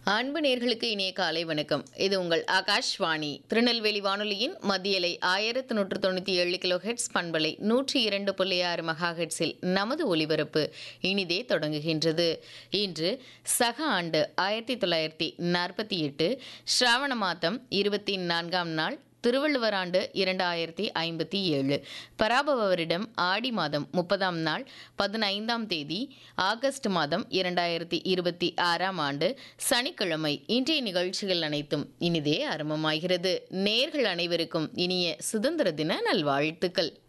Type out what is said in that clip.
அன்பு நேர்களுக்கு இனிய காலை வணக்கம் இது உங்கள் ஆகாஷ்வாணி திருநெல்வேலி வானொலியின் மத்தியலை ஆயிரத்து நூற்று தொண்ணூற்றி ஏழு கிலோ ஹெட்ஸ் பண்பலை நூற்றி இரண்டு புள்ளி ஆறு மெகா ஹெட்ஸில் நமது ஒலிபரப்பு இனிதே தொடங்குகின்றது இன்று சக ஆண்டு ஆயிரத்தி தொள்ளாயிரத்தி நாற்பத்தி எட்டு ஸ்ராவண மாதம் இருபத்தி நான்காம் நாள் திருவள்ளுவர் ஆண்டு இரண்டாயிரத்தி ஐம்பத்தி ஏழு பராபவ வருடம் ஆடி மாதம் முப்பதாம் நாள் பதினைந்தாம் தேதி ஆகஸ்ட் மாதம் இரண்டாயிரத்தி இருபத்தி ஆறாம் ஆண்டு சனிக்கிழமை இன்றைய நிகழ்ச்சிகள் அனைத்தும் இனிதே ஆரம்பமாகிறது நேர்கள் அனைவருக்கும் இனிய சுதந்திர தின நல்வாழ்த்துக்கள்